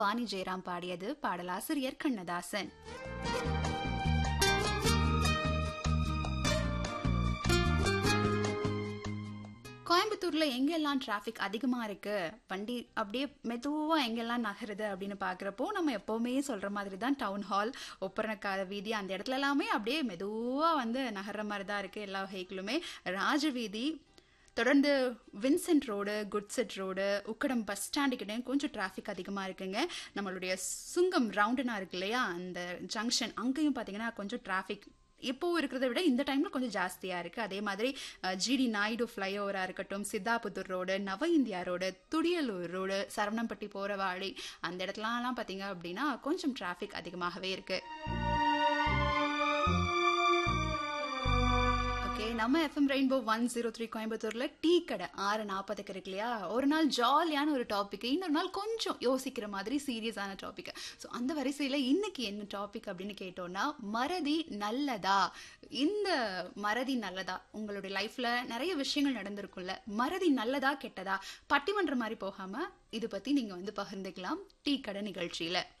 வாணி ஜெயராம் பாடியது பாடலாசிரியர் கண்ணதாசன் கோயம்புத்தூர்ல எங்கெல்லாம் டிராஃபிக் அதிகமா இருக்கு வண்டி அப்படியே மெதுவா எங்கெல்லாம் நகருது அப்படின்னு பாக்குறப்போ நம்ம எப்பவுமே சொல்ற மாதிரி தான் டவுன் ஹால் ஒப்பரணக்கார வீதி அந்த இடத்துல எல்லாமே அப்படியே மெதுவா வந்து நகர்ற மாதிரி தான் இருக்கு எல்லா வெஹிக்கிளுமே ராஜவீதி தொடர்ந்து Vincent road goods shed road Ukkadam bus ஸ்டாண்டுக்கிட்டே கொஞ்சம் டிராஃபிக் அதிகமாக இருக்குங்க நம்மளுடைய சுங்கம் ரவுண்டுனா இருக்கு இல்லையா அந்த ஜங்ஷன் அங்கேயும் பார்த்தீங்கன்னா கொஞ்சம் டிராஃபிக் இப்போவும் இருக்கிறத விட இந்த டைமில் கொஞ்சம் ஜாஸ்தியாக இருக்குது அதே மாதிரி ஜிடி நாயுடு ஃப்ளைஓவராக இருக்கட்டும் Sithapudur road Nava India road Thudiyalur road Saravanampatti போகிற வாழி அந்த இடத்துலலாம் பார்த்தீங்க அப்படின்னா கொஞ்சம் டிராஃபிக் அதிகமாகவே இருக்குது ஓகே நம்ம FM rainbow one zero three கோயம்புத்தூர்ல டீ கடை ஆறு நாற்பதுக்கு இருக்கு இல்லையா ஒரு நாள் ஜாலியான ஒரு டாபிக் இன்னொரு நாள் கொஞ்சம் யோசிக்கிற மாதிரி சீரியஸான டாபிக் ஸோ அந்த வரிசையில் இன்னைக்கு என்ன டாபிக் அப்படின்னு கேட்டோம்னா மறதி நல்லதா இந்த மறதி நல்லதா உங்களுடைய லைஃப்ல நிறைய விஷயங்கள் நடந்திருக்கும்ல மறதி நல்லதா கெட்டதா பட்டிமன்ற மாதிரி போகாம இது பத்தி நீங்க வந்து பகிர்ந்துக்கலாம் டீ கடை நிகழ்ச்சியில